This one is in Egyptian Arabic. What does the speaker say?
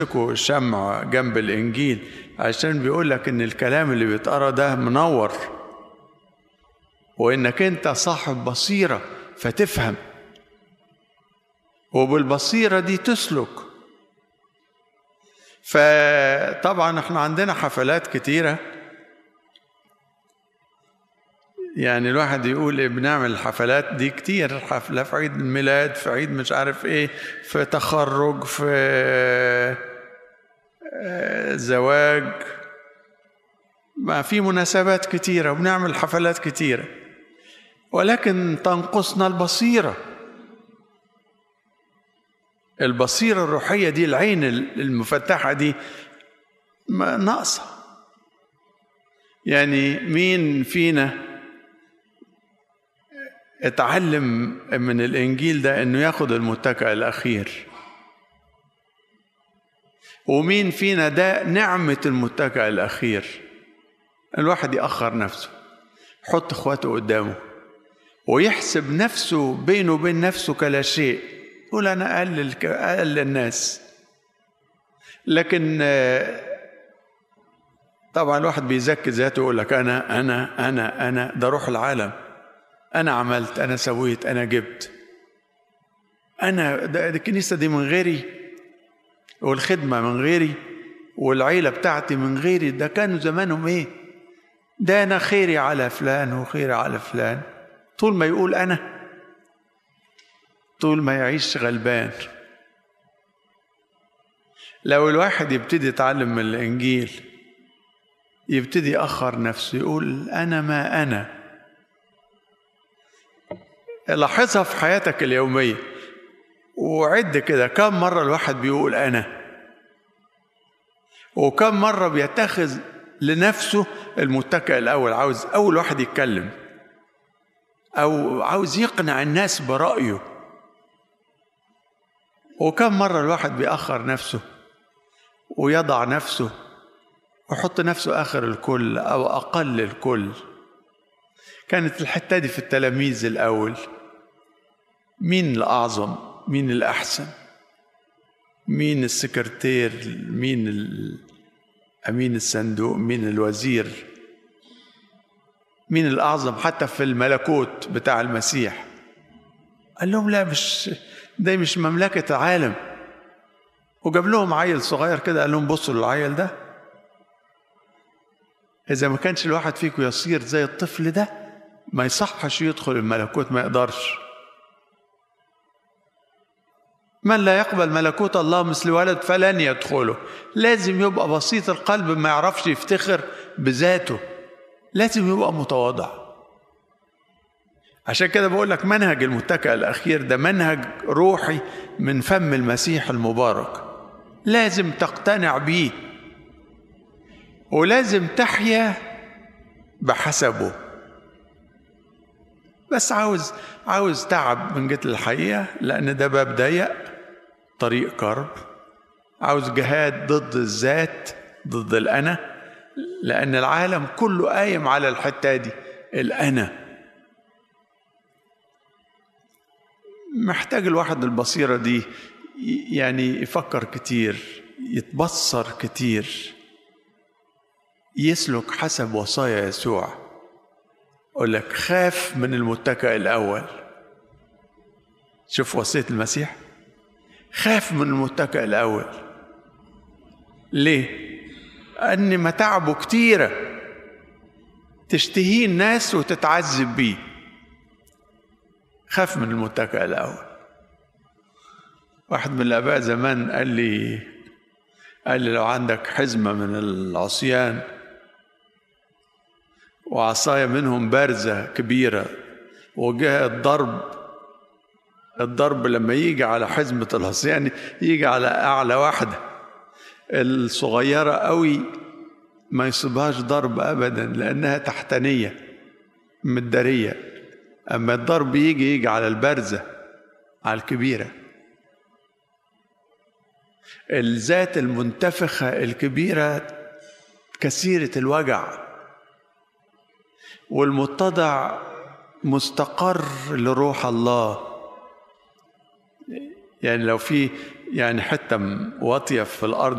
يمسكوا الشمع جنب الإنجيل عشان بيقول لك إن الكلام اللي بيتقرا ده منور وإنك أنت صاحب بصيرة فتفهم وبالبصيرة دي تسلك فطبعا احنا عندنا حفلات كتيرة يعني الواحد يقول إيه بنعمل الحفلات دي كتير حفلة في عيد الميلاد في عيد مش عارف ايه في تخرج في آه، زواج ما في مناسبات كتيرة وبنعمل حفلات كتيرة ولكن تنقصنا البصيرة البصيرة الروحية دي العين المفتحة دي ما ناقصة يعني مين فينا اتعلم من الإنجيل ده إنه ياخد المتكئ الأخير ومين فينا ده نعمة المتكئ الأخير الواحد يأخر نفسه يحط إخواته قدامه ويحسب نفسه بينه وبين نفسه كلا شيء يقول أنا أقل أقل الناس لكن آه، طبعا الواحد بيزكي ذاته يقول لك أنا أنا أنا أنا ده روح العالم أنا عملت أنا سويت أنا جبت أنا ده ده الكنيسة دي من غيري والخدمة من غيري والعيلة بتاعتي من غيري ده كانوا زمانهم إيه ده أنا خيري على فلان وخيري على فلان طول ما يقول أنا طول ما يعيش غلبان لو الواحد يبتدي يتعلم من الإنجيل يبتدي يأخر نفسه يقول أنا ما أنا لاحظها في حياتك اليومية وعد كده كم مرة الواحد بيقول أنا وكم مرة بيتخذ لنفسه المتكئ الأول عاوز أول واحد يتكلم أو عاوز يقنع الناس برأيه وكم مرة الواحد بيأخر نفسه ويضع نفسه ويحط نفسه آخر الكل أو أقل الكل كانت الحتة دي في التلاميذ الأول مين الأعظم مين الأحسن مين السكرتير مين أمين الصندوق مين الوزير مين الأعظم حتى في الملكوت بتاع المسيح قال لهم لا مش ده مش مملكة عالم وجاب لهم عيل صغير كده قال لهم بصوا للعيل ده إذا ما كانش الواحد فيكم يصير زي الطفل ده ما يصحش يدخل الملكوت ما يقدرش من لا يقبل ملكوت الله مثل ولد فلن يدخله لازم يبقى بسيط القلب ما يعرفش يفتخر بذاته لازم يبقى متواضع عشان كده بقول لك منهج المتكئ الأخير ده منهج روحي من فم المسيح المبارك لازم تقتنع بيه ولازم تحيا بحسبه بس عاوز عاوز تعب من جهة الحقيقة لأن ده باب ضيق طريق كرب عاوز جهاد ضد الذات ضد الأنا لأن العالم كله قايم على الحتة دي الأنا محتاج الواحد البصيرة دي يعني يفكر كتير يتبصر كتير يسلك حسب وصايا يسوع أقول لك خاف من المتكئ الأول شوف وصية المسيح خاف من المتكئ الأول ليه؟ أن متاعبه كتيرة تشتهيه الناس وتتعذب بيه خاف من المتكئ الأول واحد من الآباء زمان قال لي قال لي لو عندك حزمة من العصيان وعصاية منهم بارزة كبيرة وجاء الضرب الضرب لما يجي على حزمة العصيان يجي على أعلى واحدة الصغيرة قوي ما يصيبهاش ضرب أبدا لأنها تحتانية مدارية أما الضرب يجي يجي على البارزة على الكبيرة الذات المنتفخة الكبيرة كثيرة الوجع والمتضع مستقر لروح الله يعني لو في يعني حتة واطية في الأرض